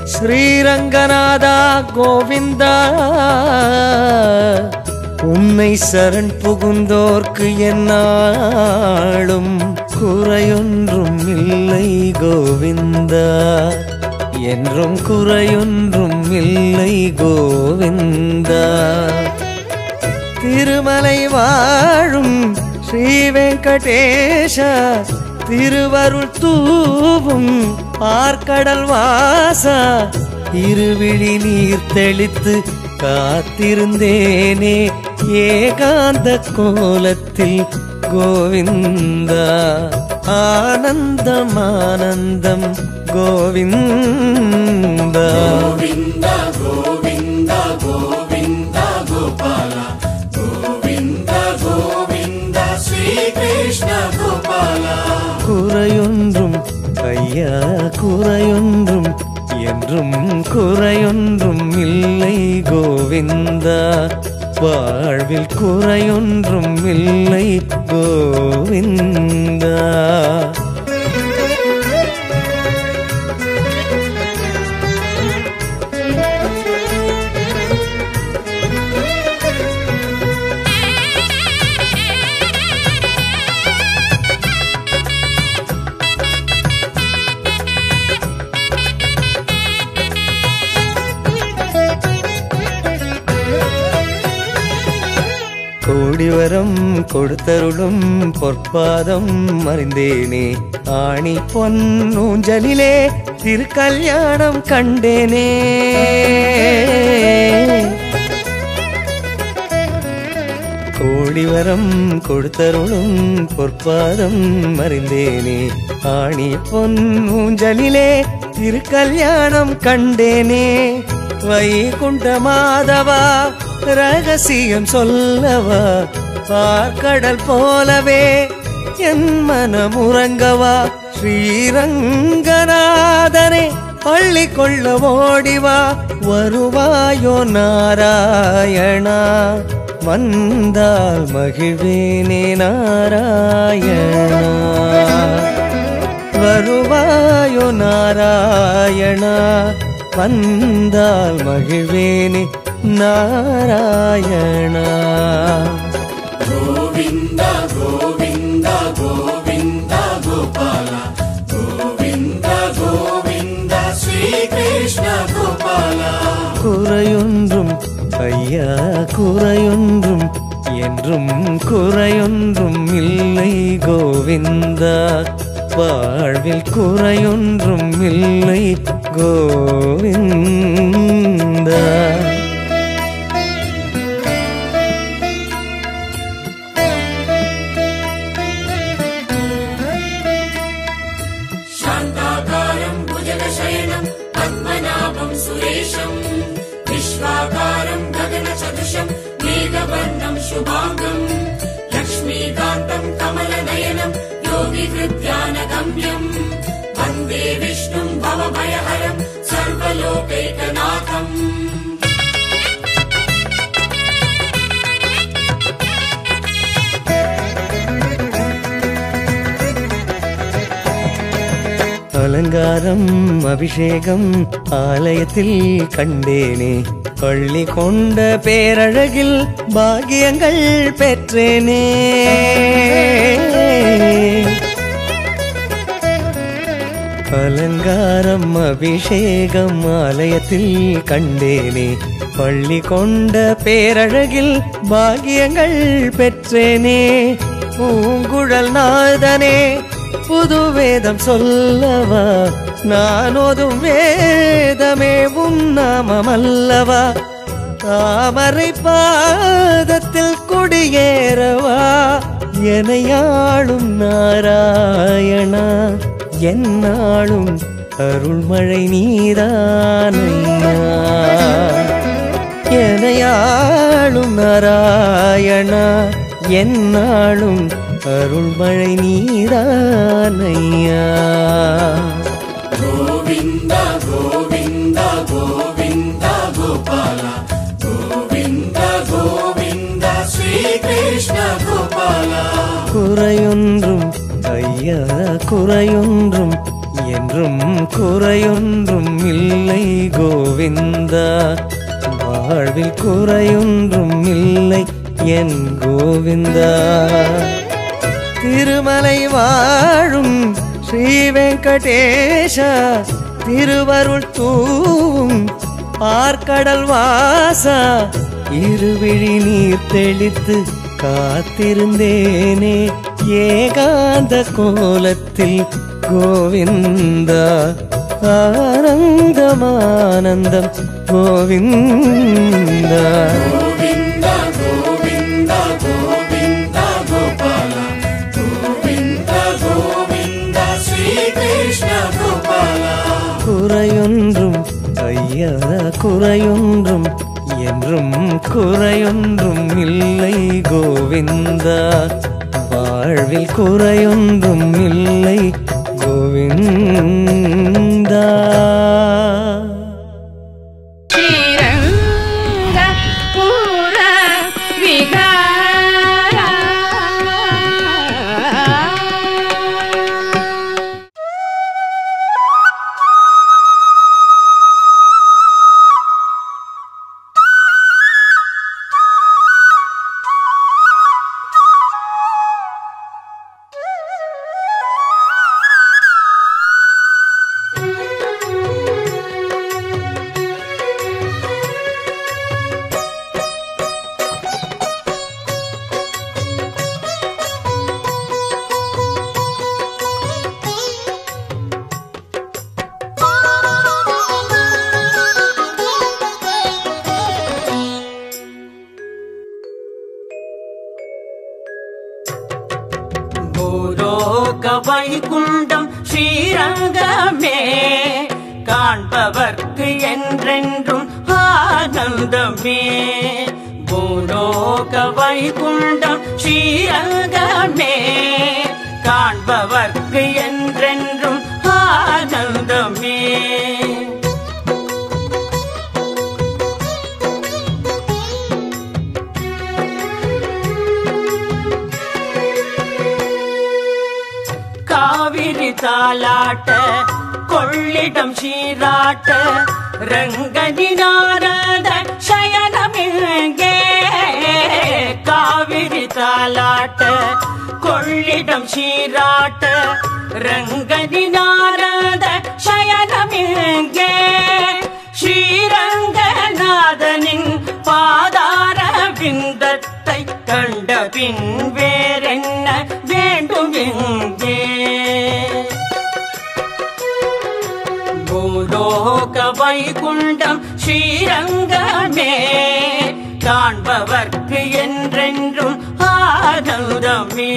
ஸ்ரீரங்கநாதா கோவிந்தா உன்னை சரண் புகுந்தோர்க்கு என்னாலும் குறையொன்றும் இல்லை கோவிந்தா என்றும் குறையொன்றும் இல்லை கோவிந்தா திருமலை வாழும் ஸ்ரீ வெங்கடேஷா திருவருள் தூவும் ஆர்க்கடல் வாசா இருவிழி நீர் தெளித்து காத்திருந்தேனே ஏகாந்த கோலத்தில் கோவிந்தா ஆனந்தம் ஆனந்தம் கோவிந்தா గోవింద గోవింద గోవింద గోపాల గోవింద గోవింద శ్రీకృష్ణ గోపాల குறையொன்றும் ஐயா குறையொன்றும் என்றும் குறையொன்றும் இல்லை கோவிந்தா வாழ்வில் குறையொன்றும் இல்லை கோவிந்தா கோடிவரம் கொடுத்தருளும் பொற்பாதம் அறிந்தேனே ஆணி பொன்னூஞ்சலிலே திருக்கல்யாணம் கண்டேனே கோடிவரம் கொடுத்தருளும் பொற்பாதம் அறிந்தேனே ஆணி பொன்னூஞ்சலிலே திருக்கல்யாணம் கண்டேனே வைகுண்ட மாதவா ரகசியம் சொல்லவா பார்க்கடல் போலவே என் மனமுறங்கவா ஸ்ரீரங்கநாதனே பள்ளி கொள்ள ஓடிவா வருவாயோ நாராயணா வந்தால் மகிழ்வேனே நாராயணா வருவாயோ நாராயணா வந்தால் மகிழ்வேனே நாராயணா గోవింద గోవింద గోవింద గోపాల గోవింద గోవింద శ్రీకృష్ణ గోపాల குறையொன்றும் ஐயா குறையொன்றும் என்றும் குறையொன்றும் இல்லை கோவிந்தா வாழ்வில் குறையொன்றும் இல்லை கோவிந்தா శాంతాకారం భుజగశయనం పద్మనాభం సురేశం విశ్వాకారం గగనసదృశం మేఘవర్ణం శుభాంగం లక్ష్మీకాంతం కమలనయనం యోగి హృద్యానగమ్యం వందే విష్ణుం భవభయహరం సర్వలోకైకనాథం அலங்காரம் அபிஷேகம் ஆலயத்தில் கண்டேனே பள்ளி கொண்ட பேரழகில் பாகியங்கள் பெற்றேனே அலங்காரம் அபிஷேகம் ஆலயத்தில் கண்டேனே பள்ளி கொண்ட பேரழகில் பாகியங்கள் பெற்றேனே பூங்குழல் நாதனே புது வேதம் சொல்லவா நானோதும் வேதமே உன் நாமமல்லவா தாமரை பாதத்தில் குடியேறவா எனையாளும் நாராயணா என்னாலும் அருள்மழை நீதானையா எனையாளும் நாராயணா என்னாலும் அருள்மழை நீதானையா గోవింద గోవింద గోవింద గోపాల గోవింద గోవింద శ్రీకృష్ణ గోపాల குறையொன்றும் ஐயா குறையொன்றும் என்றும் குறையொன்றும் இல்லை கோவிந்தா வாழ்வில் குறையொன்றும் இல்லை என் கோவிந்தா திருமலை வாழும் ஸ்ரீ வெங்கடேஷா திருவருள் தூவும் ஆர்க்கடல் வாசா இருவிழி நீர் தெளித்து காத்திருந்தேனே ஏகாந்த கோலத்தில் கோவிந்தா ஆனந்தமானந்தம் கோவிந்தா గోవింద గోవింద గోవింద గోపాల గోవింద గోవింద శ్రీకృష్ణ గోపాల குறையொன்றும் ஐயா குறையொன்றும் என்றும் குறையொன்றும் இல்லை கோவிந்தா வாழ்வில் குறையொன்றும் இல்லை கோவிந்தா ಶ್ರೀರಂಗಪುರ ವಿಹಾರ பூலோக வைகுண்டம் ஸ்ரீரங்கமே காண்பவர்க்கு என்றென்றும் ஆனந்தமே பூலோக வைகுண்டம் ஸ்ரீரங்கமே காண்பவர்க்கு என்றென்றும் ஆனந்தமே காவிரி தாலாட்ட கொள்ளிடம் சீராட்ட ரங்கதி நாரத சயனமிங்கே காவிரி தாலாட்ட கொள்ளிடம் சீராட்ட ரங்கதி நாரத சயனமிங்கே ஸ்ரீரங்கநாதனின் பாதார விந்தத்தை கண்ட பின் வேறென்ன வேண்டும் எங்கே பூலோக வைகுண்டம் ஸ்ரீரங்கமே காண்பவர்க்கு என்றென்றும் ஆனந்தமே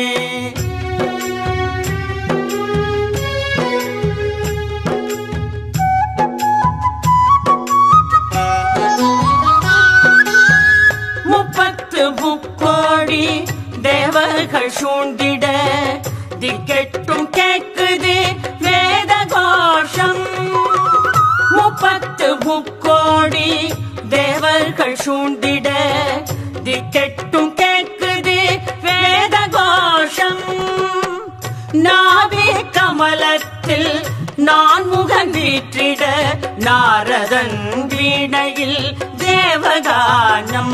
முப்பத்து முக்கோடி தேவர்கள் சூழ்ந்திட திக்கெட்டும் கேக்குது வேத கோஷம் முப்பத்து முக்கோடி தேவர்கள் சூழ்ந்திட திக்கெட்டும் கேக்குது வேத கோஷம் நாவே கமலத்தில் நான் முகம் வீற்றிட நாரதன் வீணையில் தேவகானம்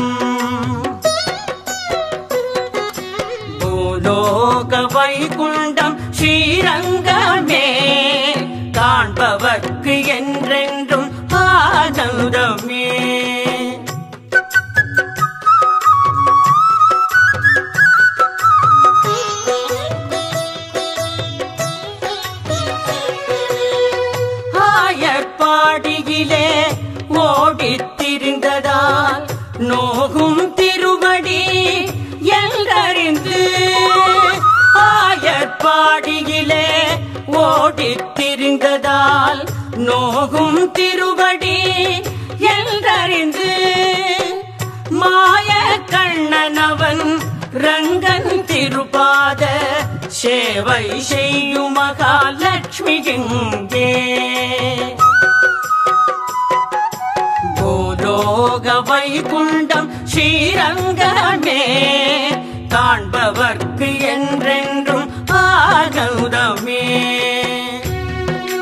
பூலோக வைகுண்டம் ஸ்ரீரங்கமே காண்பவர்க்கு என்றென்றும் ஆனந்தமே ஆயர்பாடியிலே ஓடித் திரிந்ததால் நோகும் திருவடி எல்லறிந்து ஆயர்பாடியிலே ஓடித் திரிந்ததால் நோகும் திருவடி எல்லறிந்து மாய கண்ணனவன் ரங்கன் திருபாத சேவை செய்யும் மகாலட்சுமி எங்கே பூலோக வைகுண்டம் ஸ்ரீரங்கமே காண்பவர்க்கு என்றென்றும் ஆனந்தமே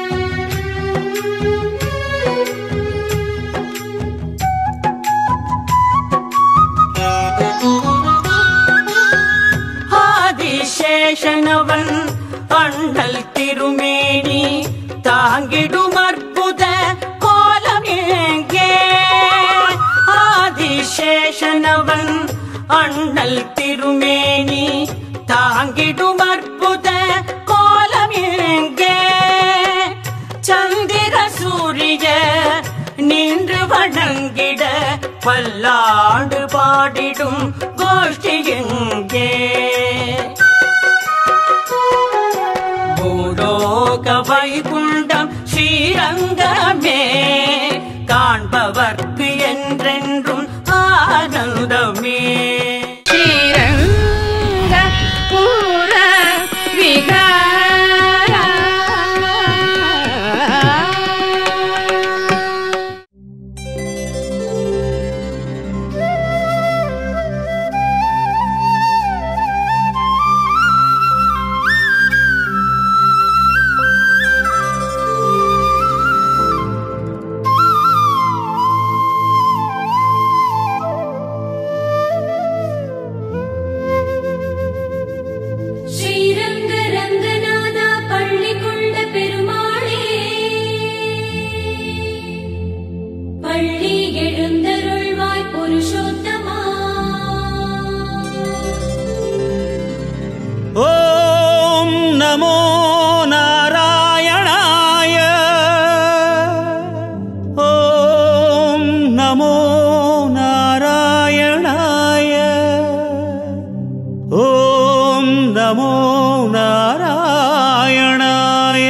ஆதிசேஷனவன் அண்ணல் திருமேனி தாங்கிடும் அற்புத கோலம் எங்கே சந்திர சூரிய நின்று வணங்கிட பல்லாண்டு பாடிடும் கோஷ்டி எங்கே பூலோக வைகுண்டம் ஸ்ரீரங்கமே காண்பவர்க்கு என்றென்றும் ஆனந்தமே ஸ்ரீரங்க பூர விகார ஸ்ரீரங்க ரங்கநாதா பள்ளி கொண்ட பெருமாளே பள்ளி எழுந்தருள்வாய் புருஷோத்தமா ஓம் நமோ நாராயணாய ஓம் நமோ நாராயணாய ஓம் நமோ நாராயணாய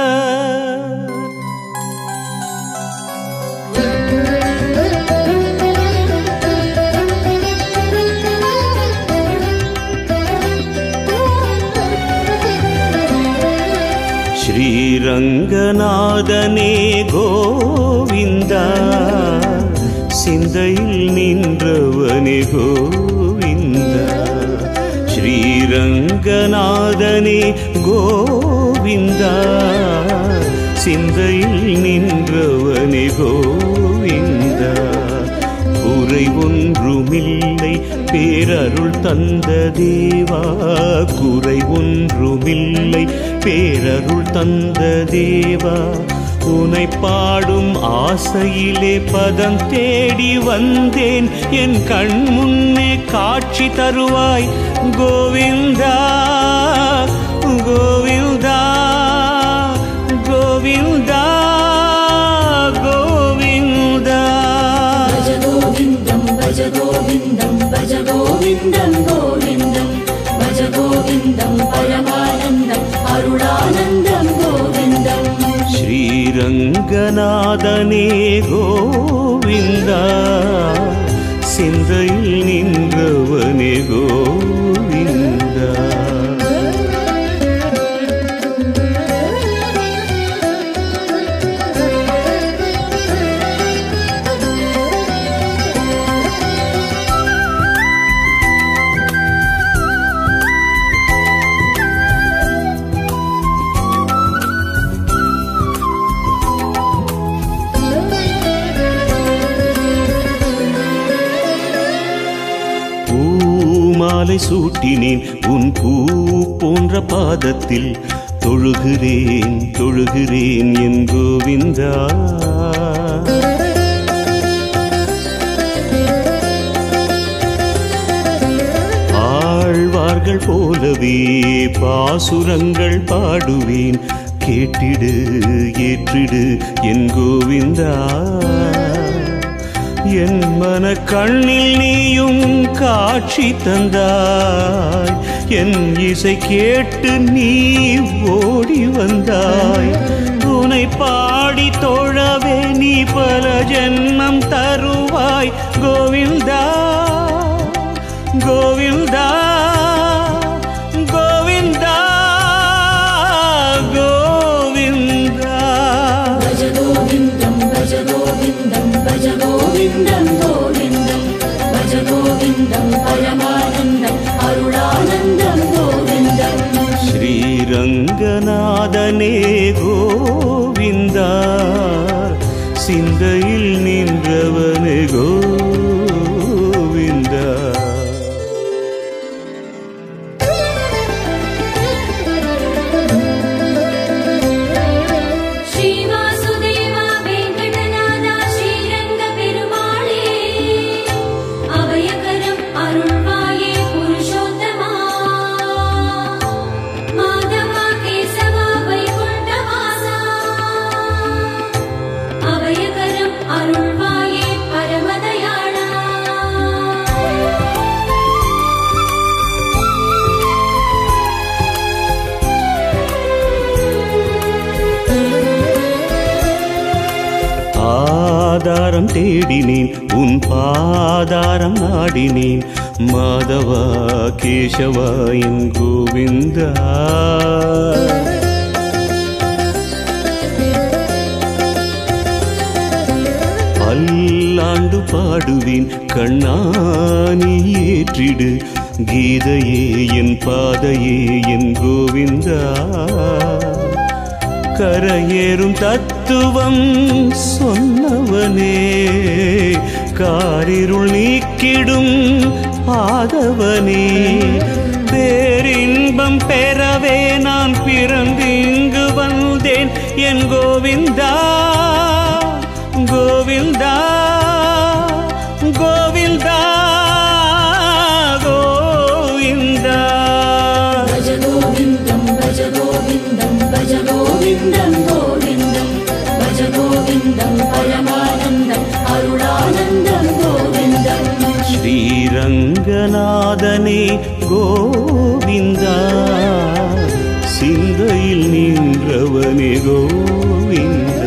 ஸ்ரீரங்கநாதனே கோவிந்தா சிந்தையில் நின்றவனே கோவிந்தா ஸ்ரீரங்கநாதனே கோவிந்தா சிந்தையில் நின்றவனே கோவிந்தா குறை ஒன்றுமில்லை பேரருள் தந்த தேவா குறை ஒன்றுமில்லை பேரருள் தந்த தேவா உனை பாடும் ஆசையிலே பதம் தேடி வந்தேன் என் கண் முன்னே காட்சி தருவாய் கோவிந்தா கோவிந்தா கோவிந்தா கோவிந்தா பஜ கோவிந்தம் பஜ கோவிந்தம் பஜ கோவிந்தம் கோவிந்தம் பஜ கோவிந்தம் பரமானந்தம் அருளானந்தம் கோவிந்தம் ஸ்ரீரங்கநாதனே கோவிந்தா சிந்தையில் நின்றவனே கோவிந்தா பூமாலை சூட்டினேன் உன் பூ போன்ற பாதத்தில் தொழுகிறேன் தொழுகிறேன் என் கோவிந்தா ஆழ்வார்கள் போலவே பாசுரங்கள் பாடுவேன் கேட்டிடு ஏற்றிடு என் கோவிந்தா என் மன கண்ணில் நீயும் காட்சி தந்தாய் என் இசை கேட்டு நீ ஓடி வந்தாய் உனை பாடி தொழவே நீ பல ஜென்மம் தருவாய் கோவிந்தா கோவிந்தா கோவிந்தா கோவிந்தா பஜ கோவிந்தம் பஜ கோவிந்தம் பஜ கோவிந்தம் கோவிந்தம் பஜ கோவிந்தம் பரமானந்தம் அருளானந்தம் கோவிந்தம் ஸ்ரீரங்கநாதனே கோவிந்தா சிந்தையில் நின்றவனே கோவிந்தா ஸ்ரீவாசுதேவா வெங்கடநாதா ஸ்ரீரங்க பெருமாளே ஆதாரம் தேடினேன் உன் பாதாரம் நாடினேன் மாதவா கேசவா என் கோவிந்தா பல்லாண்டு பாடுவேன் கண்ணானி ஏற்றிடு கீதையே என் பாதையே என் கோவிந்தா கரையேறும் தத்துவம் சொன்னவனே காரிருள் நீக்கிடும் ஆதவனே பேரின்பம் பெறவே நான் பிறந்து இங்கு வந்தேன் என் கோவிந்தா கோவிந்தா கோவிந்தா கோவிந்தா భజ గోవిందం భజ గోవిందం భజ గోవిందం గోవిందం భజ గోవిందం పరమానందం అరుణానందం గోవిందం ஸ்ரீரங்கநாதனே கோவிந்தா சிந்தையில் நின்றவனே கோவிந்தா